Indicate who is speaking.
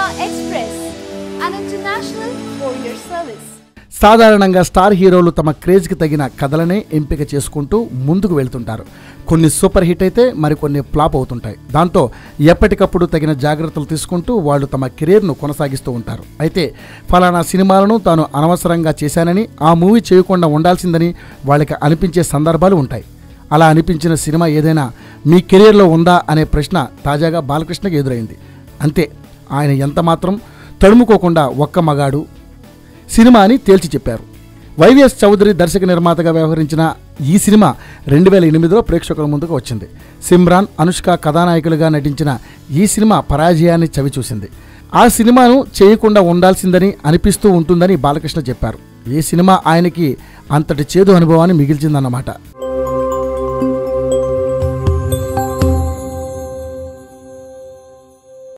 Speaker 1: Express, an international courier service.
Speaker 2: సాధారణంగా స్టార్ హీరోలు తమ క్రేజ్కి తగిన కథలనే ఎంపిక చేసుకుంటూ ముందుకు వెళ్తుంటారు కొన్ని సూపర్ హిట్ అయితే మరికొన్ని ఫ్లాప్ అవుతుంటాయి దాంతో ఎప్పటికప్పుడు తగిన జాగ్రత్తలు తీసుకుంటూ వాళ్ళు తమ కెరీర్ను కొనసాగిస్తూ ఉంటారు అయితే ఫలానా సినిమాలను తాను అనవసరంగా చేశానని ఆ మూవీ చేయకుండా ఉండాల్సిందని వాళ్ళకి అనిపించే సందర్భాలు ఉంటాయి అలా అనిపించిన సినిమా ఏదైనా మీ కెరీర్లో ఉందా అనే ప్రశ్న తాజాగా బాలకృష్ణకి ఎదురైంది అంతే ఆయన ఎంత మాత్రం తడుముకోకుండా ఒక్క మగాడు సినిమా అని తేల్చి చెప్పారు వైవిఎస్ చౌదరి దర్శక నిర్మాతగా వ్యవహరించిన ఈ సినిమా రెండు వేల ఎనిమిదిలో ప్రేక్షకుల ముందుకు వచ్చింది సిమ్రాన్ అనుష్క కథానాయకులుగా నటించిన ఈ సినిమా పరాజయాన్ని చవిచూసింది ఆ సినిమాను చేయకుండా ఉండాల్సిందని అనిపిస్తూ ఉంటుందని బాలకృష్ణ చెప్పారు ఈ సినిమా ఆయనకి అంతటి చేదు అనుభవాన్ని మిగిల్చిందన్నమాట